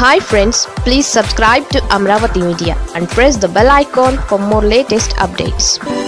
hi friends please subscribe to Amaravati media and press the bell icon for more latest updates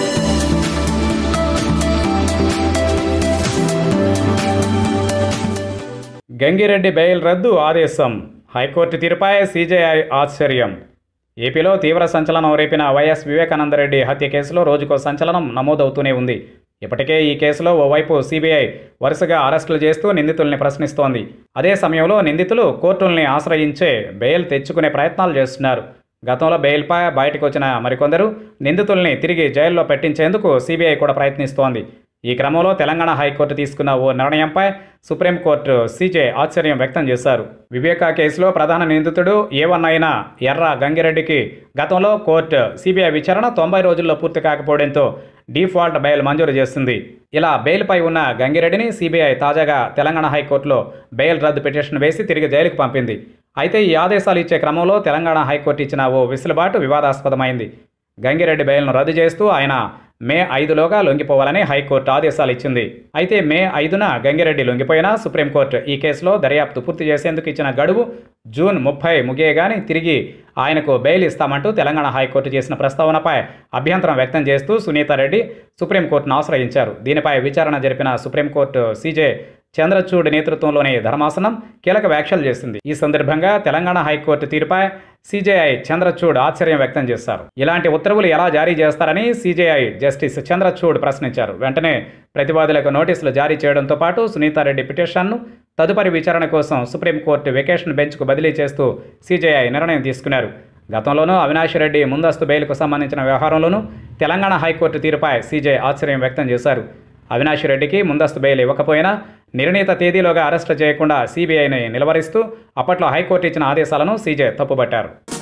Gangireddy bail రద్దు ఆదేశం high court తీరుపై CJI ఆశ్చర్యం ఏపీలో తీవ్ర సంచలనం రేపిన వైఎస్ వివేకానందరెడ్డి హత్య కేసులో రోజుకో సంచలనం నమోదవుతూనే ఉంది ఇప్పటికే ఈ కేసులో ఓవైపు సిబిఐ వరుసగా అరెస్టులు చేస్తూ నిందితుల్ని ప్రశ్నిస్తోంది అదే సమయంలో నిందితులు కోర్టుల్ని ఆశ్రయించే బెయిల్ తెచ్చుకునే ప్రయత్నాలు చేస్తున్నారు గతంలో బెయిల్పై బయటకు వచ్చిన మరికొందరు నిందితుల్ని తిరిగి జైల్లో పెట్టించేందుకు సిబిఐ కూడా ప్రయత్నిస్తోంది ఈ క్రమంలో తెలంగాణ హైకోర్టు తీసుకున్న ఓ నిర్ణయంపై సుప్రీంకోర్టు సీజే ఆశ్చర్యం వ్యక్తం చేశారు వివేకా కేసులో ప్రధాన నిందితుడు ఏ వన్ అయిన ఎర్ర గంగిరెడ్డికి గతంలో కోర్టు సిబిఐ విచారణ తొంభై రోజుల్లో పూర్తి కాకపోవడంతో డిఫాల్ట్ బెయిల్ మంజూరు చేసింది ఇలా బెయిల్పై ఉన్న గంగిరెడ్డిని సిబిఐ తాజాగా తెలంగాణ హైకోర్టులో బెయిల్ రద్దు పిటిషన్ వేసి తిరిగి జైలుకు పంపింది అయితే ఈ ఆదేశాలు ఇచ్చే క్రమంలో తెలంగాణ హైకోర్టు ఇచ్చిన ఓ విసులుబాటు వివాదాస్పదమైంది గంగిరెడ్డి బెయిల్ను రద్దు చేస్తూ ఆయన మే ఐదులోగా లొంగిపోవాలని హైకోర్టు ఆదేశాలు ఇచ్చింది అయితే మే ఐదున గంగిరెడ్డి లొంగిపోయినా సుప్రీంకోర్టు ఈ కేసులో దర్యాప్తు పూర్తి చేసేందుకు ఇచ్చిన గడువు జూన్ ముప్పై ముగియగానే తిరిగి ఆయనకు బెయిల్ ఇస్తామంటూ తెలంగాణ హైకోర్టు చేసిన ప్రస్తావనపై అభ్యంతరం వ్యక్తం చేస్తూ సునీతారెడ్డి సుప్రీంకోర్టును ఆశ్రయించారు దీనిపై విచారణ జరిపిన సుప్రీంకోర్టు సీజే చంద్రచూడ్ నేతృత్వంలోని ధర్మాసనం కీలక వ్యాఖ్యలు చేసింది ఈ సందర్భంగా తెలంగాణ హైకోర్టు తీరుపై సీజేఐ చంద్రచూడ్ ఆశ్చర్యం వ్యక్తం చేశారు ఇలాంటి ఉత్తర్వులు ఎలా జారీ చేస్తారని సీజేఐ జస్టిస్ చంద్రచూడ్ ప్రశ్నించారు వెంటనే ప్రతివాదులకు నోటీసులు జారీ చేయడంతో పాటు సునీతారెడ్డి పిటిషన్ను తదుపరి విచారణ కోసం సుప్రీంకోర్టు వెకేషన్ బెంచ్కు బదిలీ చేస్తూ సీజేఐ నిర్ణయం తీసుకున్నారు గతంలోనూ అవినాష్ రెడ్డి ముందస్తు బెయిల్కు సంబంధించిన వ్యవహారంలోనూ తెలంగాణ హైకోర్టు తీరుపై సీజే ఆశ్చర్యం వ్యక్తం చేశారు అవినాష్ రెడ్డికి ముందస్తు బెయిల్ ఇవ్వకపోయినా నిర్ణీత తేదీలోగా అరెస్టు చేయకుండా సీబీఐని నిలవరిస్తూ అప్పట్లో హైకోర్టు ఇచ్చిన ఆదేశాలను సీజే తప్పుబట్టారు